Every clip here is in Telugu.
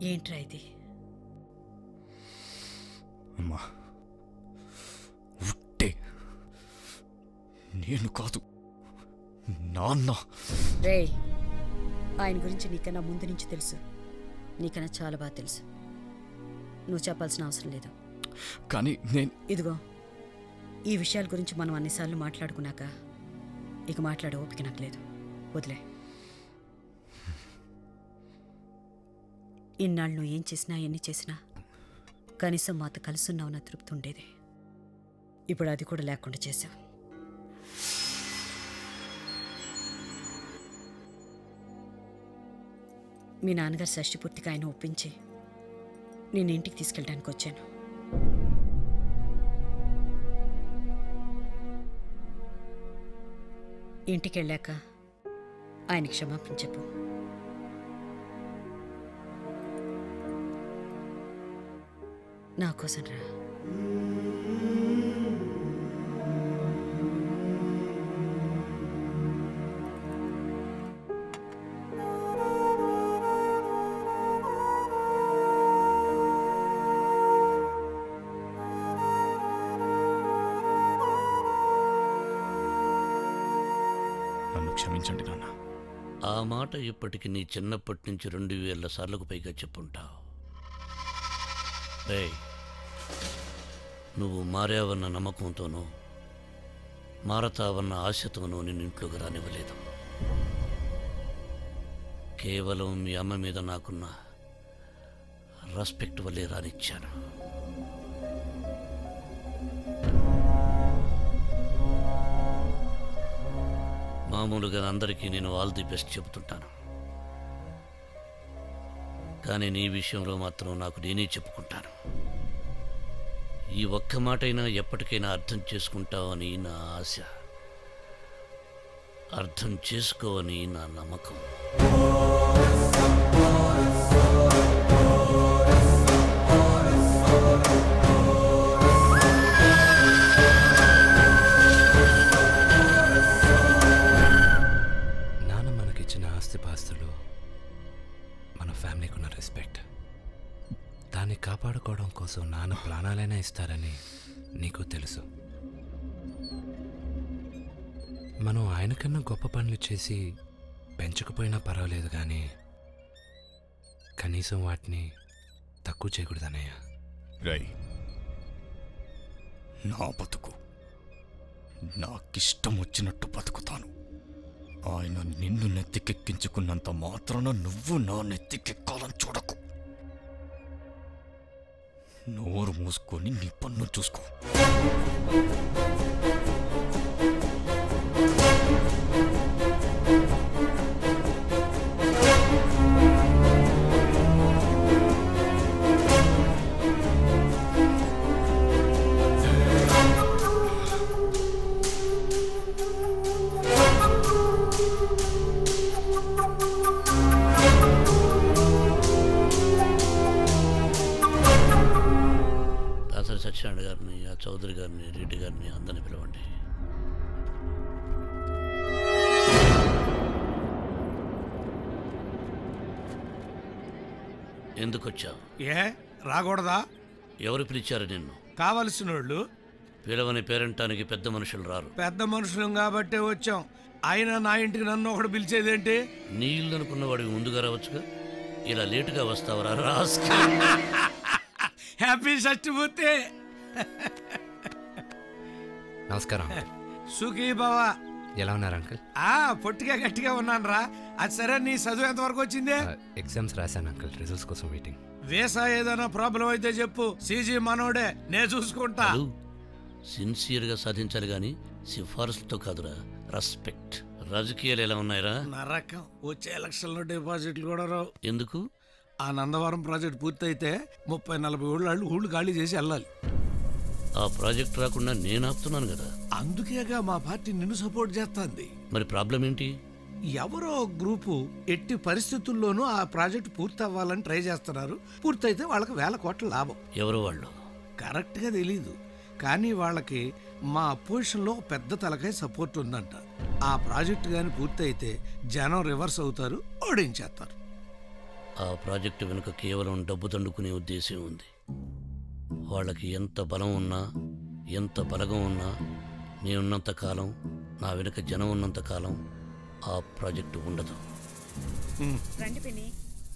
ఏంట్రా ఇది అమ్మా ఉట్టే నేను కాదు నాన్న రే ఆయన గురించి నీకన్నా ముందు నుంచి తెలుసు నీకన్నా చాలా బాగా తెలుసు నువ్వు చెప్పాల్సిన అవసరం లేదు కానీ నేను ఇదిగో ఈ విషయాల గురించి మనం అన్నిసార్లు మాట్లాడుకున్నాక ఇక మాట్లాడే ఓపిక నాకు లేదు వదిలే ఇన్నాళ్ళు నువ్వు ఏం చేసినా ఎన్ని చేసినా కనీసం మాతో కలుసున్నావున్న తృప్తి ఉండేది ఇప్పుడు అది కూడా లేకుండా చేశావు మీ నాన్నగారు షష్టి పూర్తిగా ఆయన ఒప్పించి నేను ఇంటికి తీసుకెళ్ళడానికి వచ్చాను ఇంటికి వెళ్ళాక ఆయన క్షమాపణ చెప్పు నా కోసం రా నన్ను క్షమించండి నాన్న ఆ మాట ఇప్పటికి నీ చిన్నప్పటి నుంచి రెండు వేల సార్లకు పైగా చెప్పుంటావు రేయ్ నువ్వు మారావన్న నమ్మకంతోనూ మారతావన్న ఆశతోనూ నిన్ను ఇంట్లోకి రానివ్వలేదు కేవలం మీ అమ్మ మీద నాకున్న రెస్పెక్ట్ వల్లే రానిచ్చాను మామూలుగా అందరికీ నేను ఆల్ ది బెస్ట్ చెబుతుంటాను కానీ నీ విషయంలో మాత్రం నాకు నేనే చెప్పుకుంటాను ఈ ఒక్క మాటైనా ఎప్పటికైనా అర్థం చేసుకుంటావని నా ఆశ అర్థం చేసుకోవని నా నమ్మకం నాన్న మనకిచ్చిన ఆస్తిపాస్తులు మన ఫ్యామిలీకి ఉన్న రెస్పెక్ట్ దాన్ని కాపాడుకోవడం కోసం నాన్న ప్రాణాలైనా ఇస్తారని నీకు తెలుసు మనం ఆయనకన్నా గొప్ప పనులు చేసి పెంచకపోయినా పర్వాలేదు కానీ కనీసం వాటిని తక్కువ చేయకూడదన్నయ్య రై నా బతుకు నాకిష్టం వచ్చినట్టు బతుకుతాను ఆయన నిన్ను నెత్తికెక్కించుకున్నంత మాత్రాన నువ్వు నా నెత్తికెక్కాలని చూడకు నోరు మూసుకొని నీ పన్ను చూసుకో దాసరి సత్యనారాయణ గారిని ఆ చౌదరి గారిని రెడ్డి గారిని అందరిని పిలవండి ఎందుకు వచ్చావు ఏ రాకూడదా ఎవరు పిలిచారు నిన్ను కావలసిన వాళ్ళు పిలవని పేరంటానికి పెద్ద మనుషులు రారు పెద్ద మనుషులం కాబట్టే వచ్చాం అయినా నా ఇంటికి నన్ను ఒకడు పిలిచేదేంటి నీ ఇల్లు అనుకున్న వాడికి ముందుగా రావచ్చుగా ఇలా లేటుగా వస్తావరా రాస్క హ్యాపీ షష్టిపూర్తి నమస్కారం సుఖీ బావా ఎలా ఉన్నారు అంకుల్ ఆ పొట్టిగా గట్టిగా ఉన్నాను రా అది సరే నీ చదువు ఎంతవరకు వచ్చిందే ఎగ్జామ్స్ రాశాను అంకుల్ రిజల్ట్స్ కోసం వెయిటింగ్ వీసా ఏదైనా ప్రాబ్లం అయితే చెప్పు సీజీ మనోడే నేను చూసుకుంటా సిన్సియర్గా సాధించాలి కానీ సిఫారసులతో కాదురా రెస్పెక్ట్ రాజకీయాలు ఎలా ఉన్నాయిరా నరకం వచ్చే ఎలక్షన్లో డిపాజిట్లు కూడా రావు ఎందుకు ఆ నందవరం ప్రాజెక్ట్ పూర్తయితే ముప్పై నలభై ఊళ్ళు వాళ్ళు ఊళ్ళు ఖాళీ చేసి వెళ్ళాలి ఆ ప్రాజెక్ట్ రాకుండా నేను ఆపుతున్నాను కదా అందుకేగా మా పార్టీ నిన్ను సపోర్ట్ చేస్తుంది మరి ప్రాబ్లం ఏంటి ఎవరో ఒక గ్రూపు ఎట్టి పరిస్థితుల్లోనూ ఆ ప్రాజెక్ట్ పూర్తి అవ్వాలని ట్రై చేస్తున్నారు పూర్తయితే వాళ్ళకి వేల కోట్ల లాభం ఎవరు వాళ్ళు కరెక్ట్గా తెలీదు కానీ వాళ్ళకి మా అపోజిషన్లో ఒక పెద్ద తలకాయ సపోర్ట్ ఉందంట ఆ ప్రాజెక్ట్ కానీ పూర్తయితే జనం రివర్స్ అవుతారు ఓడించేస్తారు ఆ ప్రాజెక్టు వెనుక కేవలం డబ్బు దండుకునే ఉద్దేశం ఉంది వాళ్ళకి ఎంత బలం ఉన్నా ఎంత బలగం ఉన్నా నేనున్నంత కాలం నా వెనుక జనం ఉన్నంత కాలం ఆ ప్రాజెక్టు ఉండదు రండి పిన్ని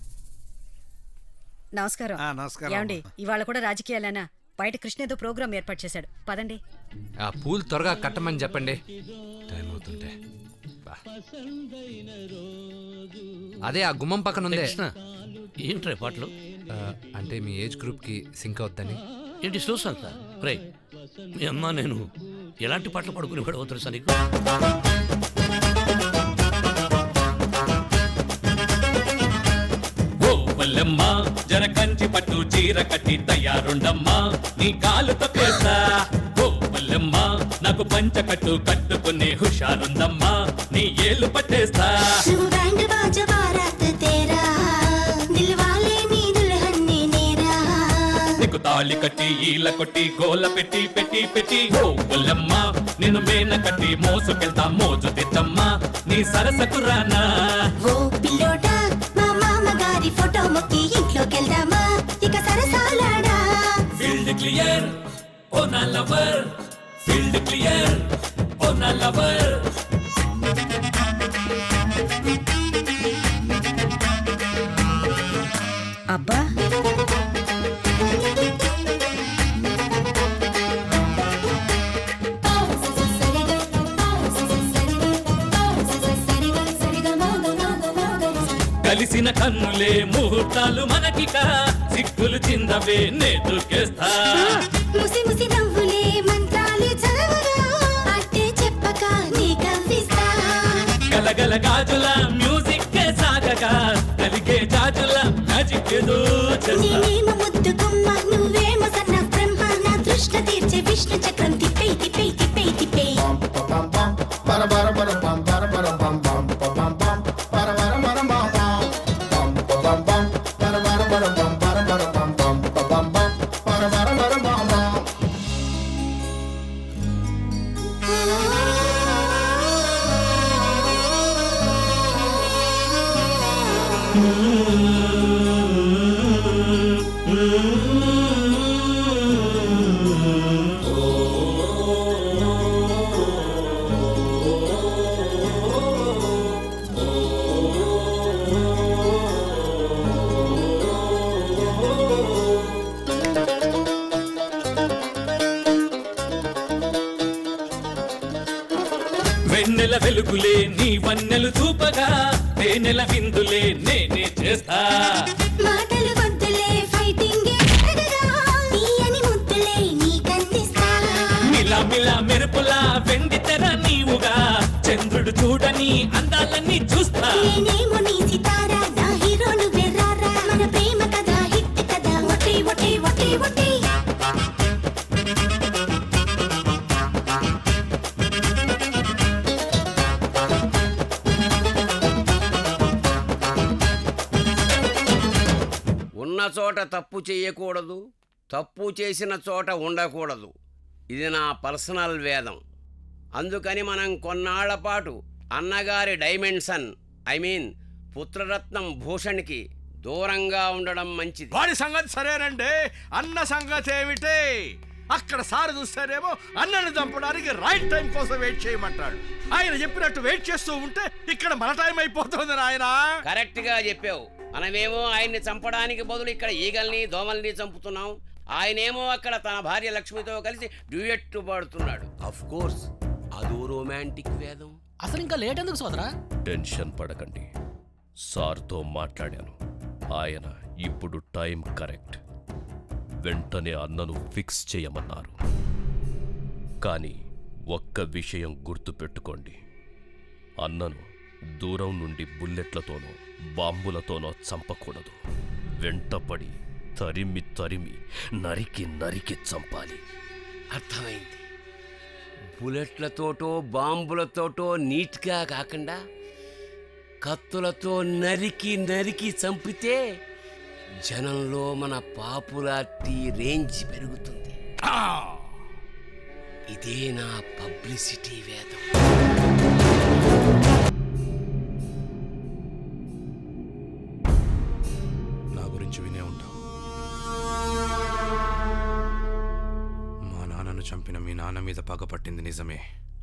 నమస్కారం ఆ, నమస్కారం ఏమండి ఇవాళ కూడా రాజకీయాలేనా బయట కృష్ణ ఏదో ప్రోగ్రామ్ ఏర్పాటు చేశాడు పదండి ఆ పూలు త్వరగా కట్టమని చెప్పండి టైం అవుతుంటే బా. అదే ఆ గుమ్మం పక్కన ఉందే కృష్ణ ఏంట్రా ఈ పాటలు ఆ, అంటే మీ ఏజ్ గ్రూప్కి సింక్ అవుద్దని ఏంటి స్లో సాంగ్ రే మీ అమ్మ నేను ఎలాంటి పాటలు పడుకుని కూడా తెలుసా నీకు ఓ వల్లమ్మ జర కంచి పట్టు చీర కట్టి తయారుండమ్మా నీ కాలు తొక్కేస్తా ఓ వల్లమ్మ నాకు పంచ కట్టు కట్టుకునే హుషారుందమ్మా నీ ఏళ్ళు పట్టేస్తా शुभ बैंड बाजा बारात तेरा दिल वाले नी दुल्हन ने नेरा నీకు తాళి కట్టి ఈల కొట్టి గోల పెట్టి పెట్టి పెట్టి ఓ వల్లమ్మ నిన్ను మేన కట్టి మోసుకెళ్తా మోజు తెచ్చమ్మా నీ సరసకు రానా ఓ పిల్లోడా మా మామ గారి ఫోటో మొక్కి ఇంట్లోకెళ్దామా ఇక సరసాలాడా ఫీల్డ్ క్లియర్ ఓ నా లవర్ ఫీల్డ్ క్లియర్ ఓ నా లవర్ అబ్బా కలిసిన కన్నులే ముహూర్తాలు మనకిక సిగ్గులు చిందవే నే దూకేస్తా ముసి ముసి నవ్వులే మంత్రాలు చదవగా అట్టే చెప్పక నీ కవ్విస్తా గలగల గాజుల మ్యూజిక్ కే సాగగా కలిగే జాజుల మ్యాజిక్ ఏదో చేస్తా నేనేమో ముద్దు గుమ్మ నువ్వేమో సన్న బ్రహ్మ నా దృష్ట తీర్చే విష్ణు చక్రం తిప్పే తిప్పే తిప్పే తిప్పే వెన్నెల వెలుగులే నీ వన్నెలు చూపగా తేనెల విందులే నేనే చేస్తా మాటలు వద్దులే ఫైటింగ్ తీయని ముద్దులే నీకందిస్తా మిలా మిలా మెరుపులా వెండి తెర నీవుగా చంద్రుడు చూడని అందాలన్నీ చూస్తా నేనేమో నీ సితారా నా హీరో నువ్వే రారా మన ప్రేమ కథ హిట్ కథ ఒటే ఒటే ఒటే ఒటే ఉన్న చోట తప్పు చేయకూడదు తప్పు చేసిన చోట ఉండకూడదు ఇది నా పర్సనల్ వేదం అందుకని మనం కొన్నాళ్ల పాటు అన్నగారి డైమెన్షన్ ఐ మీన్ పుత్రరత్నం భూషణ్కి దూరంగా ఉండడం మంచిది వాడి సంగతి సరేనండి అన్న సంగతి ఏమిటి అక్కడ సార్ చూస్తారేమో అన్నని చంపడానికి రైట్ టైం కోసం వెయిట్ చేయమంటాడు ఆయన చెప్పినట్టు వెయిట్ చేస్తూ ఉంటే ఇక్కడ మన టైం అయిపోతుంది నాయన కరెక్ట్గా చెప్పావు మనమేమో ఆయన్ని చంపడానికి బదులు ఇక్కడ ఈగల్ని దోమల్ని చంపుతున్నాం ఆయనేమో అక్కడ తన భార్య లక్ష్మితో కలిసి డ్యూయెట్ పాడుతున్నాడు అఫ్ కోర్స్ అదో రొమాంటిక్ వేదం అసలు ఇంకా లేట్ ఎందుకు సోదరా టెన్షన్ పడకండి సార్తో మాట్లాడాను ఆయన ఇప్పుడు టైం కరెక్ట్ వెంటనే అన్నను ఫిక్స్ చేయమన్నారు కానీ ఒక్క విషయం గుర్తుపెట్టుకోండి అన్నను దూరం నుండి బుల్లెట్లతోనో బాంబులతోనో చంపకూడదు వెంటపడి తరిమి తరిమి నరికి నరికి చంపాలి అర్థమైంది బుల్లెట్లతోటో బాంబులతోటో నీట్గా కాకుండా కత్తులతో నరికి నరికి చంపితే జనంలో మన పాపులారిటీ రేంజ్ పెరుగుతుంది ఇదే నా పబ్లిసిటీ వేదం చంపిన మీ నాన్న మీద పగపట్టింది నిజమే